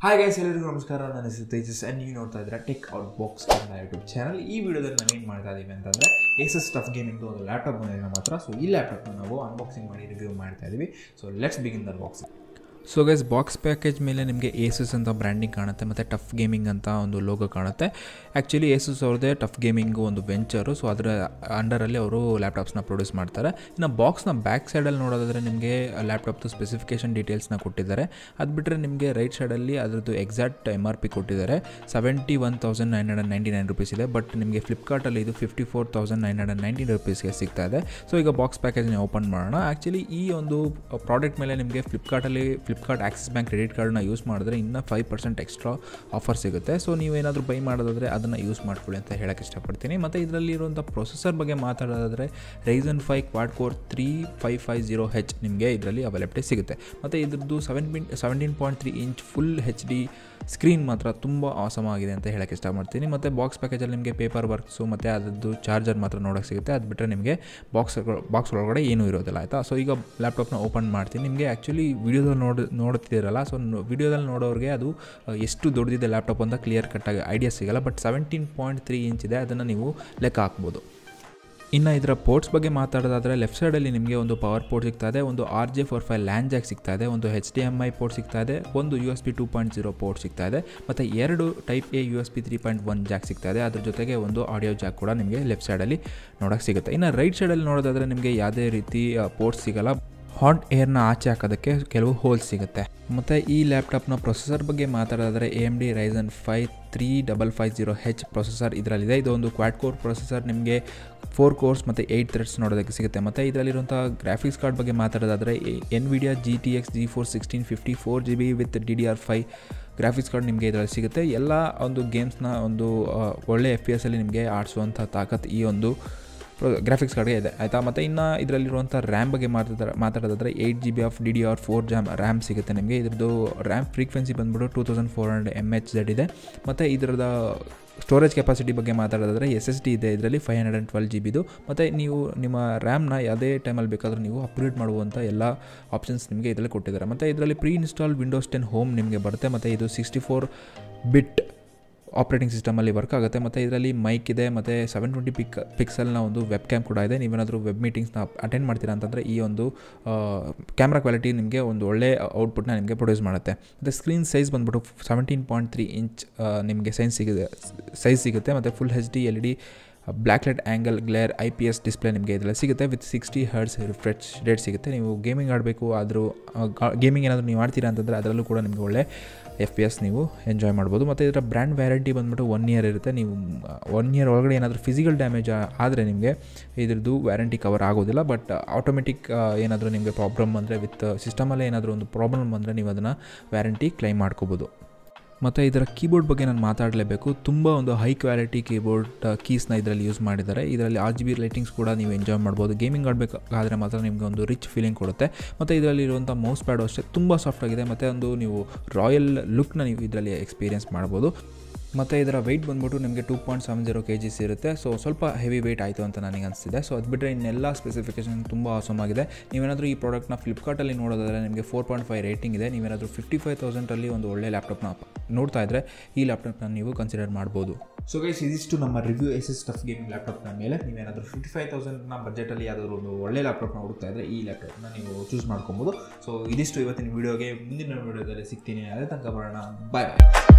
hi guys ಎಲ್ಲರಿಗೂ ನಮಸ್ಕಾರ ನನ್ನ ಹೆಸರು ತೇಜಸ್ ಆ್ಯಂಡ್ ನೀವು ನೋಡ್ತಾ ಇದ್ದೀರಾ tech out box Kannada YouTube channel ಈ ವಿಡಿಯೋದಲ್ಲಿ ನಾವು ಏನು ಮಾಡ್ತಾ ಇದ್ದೀವಿ ಅಂತಂದರೆ ಏಸಸ್ ಟಫ್ ಗೇಮಿಂಗ್ದು ಒಂದು ಲ್ಯಾಪ್ಟಾಪ್ ಬಂದಿದೆ ನಮ್ಮ ಹತ್ರ ಸೊ ಈ ಲ್ಯಾಪ್ಟಾಪ್ನ ನಾವು ಅನ್ಬಾಕ್ಸಿಂಗ್ ಮಾಡಿ ರಿವ್ಯೂ ಮಾಡ್ತಾ ಇದ್ದೀವಿ so let's begin the unboxing so guys box package ಮೇಲೆ ನಿಮಗೆ ಏಸಸ್ ಅಂತ ಬ್ರ್ಯಾಂಡಿಂಗ್ ಕಾಣುತ್ತೆ ಮತ್ತು ಟಫ್ ಗೇಮಿಂಗ್ ಅಂತ ಒಂದು ಲೋಗೋ ಕಾಣುತ್ತೆ ಆ್ಯಕ್ಚುಲಿ ಏಸಸ್ ಅವ್ರದ್ದೇ ಟಫ್ ಗೇಮಿಂಗು ಒಂದು ವೆಂಚರು ಸೊ ಅದರ ಅಂಡರಲ್ಲಿ ಅವರು ಲ್ಯಾಪ್ಟಾಪ್ಸ್ನ ಪ್ರೊಡ್ಯೂಸ್ ಮಾಡ್ತಾರೆ ಇನ್ನು ಬಾಕ್ಸ್ನ ಬ್ಯಾಕ್ ಸೈಡಲ್ಲಿ ನೋಡೋದಾದರೆ ನಿಮಗೆ ಲ್ಯಾಪ್ಟಾಪ್ದು ಸ್ಪೆಸಿಫಿಕೇಷನ್ ಡೀಟೇಲ್ಸ್ನ ಕೊಟ್ಟಿದ್ದಾರೆ ಅದು ಬಿಟ್ಟರೆ ನಿಮಗೆ ರೈಟ್ ಸೈಡಲ್ಲಿ ಅದರದ್ದು ಎಕ್ಸಾಕ್ಟ್ ಎಮ್ ಆರ್ ಪಿ ಕೊಟ್ಟಿದ್ದಾರೆ seventy one thousand nine hundred ninety nine rupees ಇದೆ ಬಟ್ ನಿಮಗೆ ಫ್ಲಿಪ್ಕಾರ್ಟಲ್ಲಿ ಇದು fifty four thousand nine hundred ninety ರುಪೀಸ್ಗೆ ಸಿಗ್ತಾ ಇದೆ ಸೊ ಈಗ ಬಾಕ್ಸ್ ಪ್ಯಾಕೇಜ್ನ ಓಪನ್ ಮಾಡೋಣ ಆ್ಯಕ್ಚುಲಿ ಈ ಒಂದು ಪ್ರಾಡಕ್ಟ್ ಮೇಲೆ ನಿಮಗೆ ಫ್ಲಿಪ್ಕಾರ್ಟಲ್ಲಿ ಫ್ಲಿಪ್ಕಾರ್ಟ್ ಆಕ್ಸಿಸ್ ಬ್ಯಾಂಕ್ ಕ್ರೆಡಿಟ್ ಕಾರ್ಡ್ನ ಯೂಸ್ ಮಾಡಿದ್ರೆ ಇನ್ನೂ ಫೈವ್ ಪರ್ಸೆಂಟ್ ಎಕ್ಸ್ಟ್ರಾ ಆಫರ್ ಸಿಗುತ್ತೆ ಸೊ ನೀವೇನಾದರೂ ಬೈ ಮಾಡೋದಾದರೆ ಅದನ್ನು ಯೂಸ್ ಮಾಡ್ಕೊಳ್ಳಿ ಅಂತ ಹೇಳೋಕ್ಕೆ ಇಷ್ಟಪಡ್ತೀನಿ ಮತ್ತು ಇದರಲ್ಲಿರುವಂಥ ಪ್ರೊಸೆಸರ್ ಬಗ್ಗೆ ಮಾತಾಡೋದಾದರೆ Ryzen five quad core three five five zero H ನಿಮಗೆ ಇದರಲ್ಲಿ ಅವೈಲಬಿಲಿಟಿ ಸಿಗುತ್ತೆ ಮತ್ತು ಇದ್ರದ್ದು seven pin seventeen point three inch full H D screen ಮಾತ್ರ ತುಂಬ ಆಸಮ್ ಆಗಿದೆ ಅಂತ ಹೇಳೋಕ್ಕೆ ಇಷ್ಟಪಡ್ತೀನಿ ಮತ್ತು ಬಾಕ್ಸ್ ಪ್ಯಾಕೇಜಲ್ಲಿ ನಿಮಗೆ ಪೇಪರ್ ವರ್ಕ್ಸು ಮತ್ತು ಅದರದ್ದು ಚಾರ್ಜರ್ ಮಾತ್ರ ನೋಡೋಕ್ಕೆ ಸಿಗುತ್ತೆ ಅದು ಬಿಟ್ಟರೆ ನಿಮಗೆ ಬಾಕ್ಸ್ ಬಾಕ್ಸ್ ಒಳಗಡೆ ಏನೂ ಇರೋದಿಲ್ಲ ಆಯಿತಾ ಸೊ ಈಗ ಲ್ಯಾಪ್ಟಾಪ್ನ ಓಪನ್ ಮಾಡ್ತೀನಿ ನಿಮಗೆ ಆ್ಯಕ್ಚುಲಿ ವೀಡಿಯೋದಲ್ಲಿ ನೋಡಿ ನೋಡ್ತಿದ್ದೀರಲ್ಲ ಸೊ ವೀಡಿಯೋದಲ್ಲಿ ನೋಡೋರಿಗೆ ಅದು ಎಷ್ಟು ದೊಡ್ಡದಿದೆ ಲ್ಯಾಪ್ಟಾಪ್ ಅಂತ ಕ್ಲಿಯರ್ ಕಟ್ಟಾಗಿ ಐಡಿಯಾ ಸಿಗಲ್ಲ but seventeen point three inch ಇದೆ ಅದನ್ನು ನೀವು ಲೆಕ್ಕ ಹಾಕ್ಬೋದು ಇನ್ನು ಇದರ ಪೋರ್ಟ್ಸ್ ಬಗ್ಗೆ ಮಾತಾಡೋದಾದರೆ ಲೆಫ್ಟ್ ಸೈಡಲ್ಲಿ ನಿಮಗೆ ಒಂದು ಪವರ್ ಪೋರ್ಟ್ ಸಿಗ್ತಾ ಇದೆ ಒಂದು R J four five LAN jack ಸಿಗ್ತಾ ಇದೆ ಒಂದು H D M I port ಸಿಗ್ತಾ ಇದೆ ಒಂದು U S B two point zero port ಸಿಗ್ತಾ ಇದೆ ಮತ್ತು ಎರಡು type A U S B three point one jack ಸಿಗ್ತಾ ಇದೆ ಅದ್ರ ಜೊತೆಗೆ ಒಂದು ಆಡಿಯೋ ಜಾಕ್ ಕೂಡ ನಿಮಗೆ ಲೆಫ್ಟ್ ಸೈಡಲ್ಲಿ ನೋಡೋಕ್ಕೆ ಸಿಗುತ್ತೆ ಇನ್ನು ರೈಟ್ ಸೈಡಲ್ಲಿ ನೋಡೋದಾದರೆ ನಿಮಗೆ ಯಾವುದೇ ರೀತಿ ಪೋರ್ಟ್ಸ್ ಸಿಗಲ್ಲ ಹಾಟ್ ಏರ್ನ ಆಚೆ ಹಾಕೋದಕ್ಕೆ ಕೆಲವು ಹೋಲ್ಸ್ ಸಿಗುತ್ತೆ ಮತ್ತು ಈ ಲ್ಯಾಪ್ಟಾಪ್ನ ಪ್ರೊಸೆಸರ್ ಬಗ್ಗೆ ಮಾತಾಡೋದಾದರೆ A M D Ryzen five three double five zero H processor ಇದರಲ್ಲಿದೆ ಇದು ಒಂದು ಕ್ವಾಡ್ ಕೋರ್ ಪ್ರೊಸೆಸರ್ ನಿಮಗೆ ಫೋರ್ ಕೋರ್ಸ್ ಮತ್ತು ಏಯ್ಟ್ ಥ್ರೆಡ್ಸ್ ನೋಡೋದಕ್ಕೆ ಸಿಗುತ್ತೆ ಮತ್ತು ಇದರಲ್ಲಿರುವಂಥ ಗ್ರಾಫಿಕ್ಸ್ ಕಾರ್ಡ್ ಬಗ್ಗೆ ಮಾತಾಡೋದಾದರೆ Nvidia G T X G four sixteen fifty four G B with D D R five graphics card ನಿಮಗೆ ಇದರಲ್ಲಿ ಸಿಗುತ್ತೆ ಎಲ್ಲ ಒಂದು ಗೇಮ್ಸ್ನ ಒಂದು ಒಳ್ಳೆ ಎಫ್ ಪಿ ಎಸ್ಸಲ್ಲಿ ನಿಮಗೆ ಆಡಿಸುವಂಥ ತಾಕತ್ ಈ ಒಂದು ಗ್ರಾಫಿಕ್ಸ್ ಕಾರ್ಡ್ಗೆ ಇದೆ ಆಯಿತಾ ಮತ್ತು ಇನ್ನು ಇದರಲ್ಲಿರುವಂಥ ರ್ಯಾಮ್ ಬಗ್ಗೆ ಮಾತಾಡ ಮಾತಾಡೋದಾದರೆ eight G B of D D R four jam RAM ಸಿಗುತ್ತೆ ನಿಮಗೆ ಇದ್ರದ್ದು ರ್ಯಾಮ್ ಫ್ರೀಕ್ವೆನ್ಸಿ ಬಂದ್ಬಿಟ್ಟು two thousand four hundred M H Z ಇದೆ ಮತ್ತು ಇದರದ ಸ್ಟೋರೇಜ್ ಕೆಪಾಸಿಟಿ ಬಗ್ಗೆ ಮಾತಾಡೋದಾದರೆ ಎಸ್ ಎಸ್ ಡಿ ಇದೆ ಇದರಲ್ಲಿ five hundred and twelve G ಬಿದು ಮತ್ತು ನೀವು ನಿಮ್ಮ ರ್ಯಾಮ್ನ ಯಾವುದೇ ಟೈಮಲ್ಲಿ ಬೇಕಾದರೂ ನೀವು ಅಪ್ಗ್ರೇಡ್ ಮಾಡುವಂಥ ಎಲ್ಲ ಆಪ್ಷನ್ಸ್ ನಿಮಗೆ ಇದರಲ್ಲಿ ಕೊಟ್ಟಿದ್ದಾರೆ ಮತ್ತು ಇದರಲ್ಲಿ pre install Windows ten home ನಿಮಗೆ ಬರುತ್ತೆ ಮತ್ತು ಇದು ಸಿಕ್ಸ್ಟಿ ಫೋರ್ ಬಿಟ್ ಆಪ್ರೇಟಿಂಗ್ ಸಿಸ್ಟಮಲ್ಲಿ ವರ್ಕ್ ಆಗುತ್ತೆ ಮತ್ತು ಇದರಲ್ಲಿ ಮೈಕ್ ಇದೆ ಮತ್ತು ಸೆವೆನ್ ಟ್ವೆಂಟಿ ಪಿಕ್ ಪಿಕ್ಸೆಲ್ನ ಒಂದು ವೆಬ್ ಕ್ಯಾಮ್ ಕೂಡ ಇದೆ ನೀವೇನಾದರೂ ವೆಬ್ ಮೀಟಿಂಗ್ಸ್ನ ಅಟೆಂಡ್ ಮಾಡ್ತೀರಾ ಅಂತಂದರೆ ಈ ಒಂದು ಕ್ಯಾಮ್ರಾ ಕ್ವಾಲಿಟಿ ನಿಮಗೆ ಒಂದು ಒಳ್ಳೆ ಔಟ್ಪುಟ್ನ ನಿಮಗೆ ಪ್ರೊಡ್ಯೂಸ್ ಮಾಡುತ್ತೆ ಮತ್ತು ಸ್ಕ್ರೀನ್ ಸೈಜ್ ಬಂದ್ಬಿಟ್ಟು ಸೆವೆಂಟೀನ್ ಪಾಯಿಂಟ್ ತ್ರೀ ಇಂಚ್ ನಿಮಗೆ ಸೈನ್ಸ್ ಸಿಗುತ್ತೆ ಸೈಜ್ ಸಿಗುತ್ತೆ ಮತ್ತು full H D L E D black light angle glare I P S display ನಿಮಗೆ ಇದೆಲ್ಲ ಸಿಗುತ್ತೆ with sixty hertz refresh rate ಸಿಗುತ್ತೆ ನೀವು ಗೇಮಿಂಗ್ ಆಡಬೇಕು ಆದರೂ ಗೇಮಿಂಗ್ ಏನಾದರೂ ನೀವು ಮಾಡ್ತೀರಾ ಅಂತಂದರೆ ಅದರಲ್ಲೂ ಕೂಡ ನಿಮಗೆ ಒಳ್ಳೆ ಎಫ್ ಪಿ ಎಸ್ ನೀವು ಎಂಜಾಯ್ ಮಾಡ್ಬೋದು ಮತ್ತು ಇದರ ಬ್ರ್ಯಾಂಡ್ ವ್ಯಾರಂಟಿ ಬಂದ್ಬಿಟ್ಟು ಒನ್ ಇಯರ್ ಇರುತ್ತೆ ನೀವು ಒನ್ ಇಯರ್ ಒಳಗಡೆ ಏನಾದರೂ ಫಿಸಿಕಲ್ ಡ್ಯಾಮೇಜ್ ಆದರೆ ನಿಮಗೆ ಇದ್ರದ್ದು ವ್ಯಾರಂಟಿ ಕವರ್ ಆಗೋದಿಲ್ಲ ಬಟ್ ಆಟೋಮೆಟಿಕ್ ಏನಾದರೂ ನಿಮಗೆ ಪ್ರಾಬ್ಲಮ್ ಅಂದರೆ ವಿತ್ ಸಿಸ್ಟಮಲ್ಲೇ ಏನಾದರೂ ಒಂದು ಪ್ರಾಬ್ಲಮ್ ಬಂದರೆ ನೀವು ಅದನ್ನು ವ್ಯಾರಂಟಿ ಕ್ಲೈಮ್ ಮಾಡ್ಕೋಬೋದು ಮತ್ತು ಇದರ ಕೀಬೋರ್ಡ್ ಬಗ್ಗೆ ನಾನು ಮಾತಾಡಲೇಬೇಕು ತುಂಬ ಒಂದು ಹೈ ಕ್ವಾಲಿಟಿ ಕೀಬೋರ್ಡ್ ಕೀಸ್ನ ಇದರಲ್ಲಿ ಯೂಸ್ ಮಾಡಿದ್ದಾರೆ ಇದರಲ್ಲಿ ಆರ್ ಜಿ ಬಿ ಲೈಟಿಂಗ್ಸ್ ಕೂಡ ನೀವು ಎಂಜಾಯ್ ಮಾಡ್ಬೋದು ಗೇಮಿಂಗ್ ಆಡಬೇಕಾದ್ರೆ ಮಾತ್ರ ನಿಮಗೆ ಒಂದು ರಿಚ್ ಫೀಲಿಂಗ್ ಕೊಡುತ್ತೆ ಮತ್ತು ಇದರಲ್ಲಿರುವಂಥ ಮೌಸ್ ಪ್ಯಾಡು ಅಷ್ಟೇ ತುಂಬ ಸಾಫ್ಟ್ ಆಗಿದೆ ಮತ್ತು ಒಂದು ನೀವು ರಾಯಲ್ ಲುಕ್ನ ನೀವು ಇದರಲ್ಲಿ ಎಕ್ಸ್ಪೀರಿಯೆನ್ಸ್ ಮಾಡ್ಬೋದು ಮತ್ತು ಇದರ ವೆಯ್ಟ್ ಬಂದ್ಬಿಟ್ಟು ನಿಮಗೆ two point seven zero K Gs ಇರುತ್ತೆ ಸೊ ಸ್ವಲ್ಪ ಹೆವಿ ವೆಯ್ಟ್ ಆಯಿತು ಅಂತ ನನಗೆ ಅನಿಸ್ತಿದೆ ಸೊ ಅದು ಬಿಟ್ಟರೆ ಇನ್ನೆಲ್ಲ ಸ್ಪೆಸಿಫಿಕೇಷನ್ ತುಂಬ ಆಗಿದೆ ನೀವೇನಾದರೂ ಈ ಪ್ರಾಡಕ್ಟ್ನ ಫ್ಲಿಪ್ಕಾರ್ಟಲ್ಲಿ ನೋಡೋದಾದರೆ ನಿಮಗೆ ಫೋರ್ ಪಾಯಿಂಟ್ ಫೈವ್ ರೇಟಿಂಗ್ ಇದೆ ನೀವೇನಾದರೂ ಫಿಫ್ಟಿ ಫೈವ್ ತೌಸಂಡಲ್ಲಿ ಒಂದು ಒಳ್ಳೆ ಲ್ಯಾಪ್ಟಾಪ್ನ ನೋಡ್ತಾ ಇದ್ದರೆ ಈ ಲ್ಯಾಪ್ಟಾಪ್ನ ನೀವು ಕನ್ಸಿಡರ್ ಮಾಡ್ಬೋದು ಸೊ ಗೈಸ್ ಇದಿಷ್ಟು ನಮ್ಮ review Asus TUF gaming ಲ್ಯಾಪ್ಟಾಪ್ನ ಮೇಲೆ ನೀವೇನಾದರೂ ಫಿಫ್ಟಿ ಫೈವ್ ತೌಸಂಡ್ನ ಬಜೆಟಲ್ಲಿ ಯಾವುದಾದ್ರು ಒಂದು ಒಳ್ಳೆ ಲ್ಯಾಪ್ಟಾಪ್ನ ಹುಡುಕ್ತಾ ಇದ್ದರೆ ಈ ಲ್ಯಾಪ್ಟಾಪ್ನ ನೀವು ಚೂಸ್ ಮಾಡ್ಕೊಬೋದು ಸೊ ಇದಿಷ್ಟು ಇವತ್ತಿನ ವೀಡಿಯೋಗೆ ಮುಂದಿನ ವೀಡಿಯೋದಲ್ಲಿ ಸಿಗ್ತೀನಿ ಅದೇ ತನಕ ಬರೋಣ ಬಾಯ್ ಬಾಯ್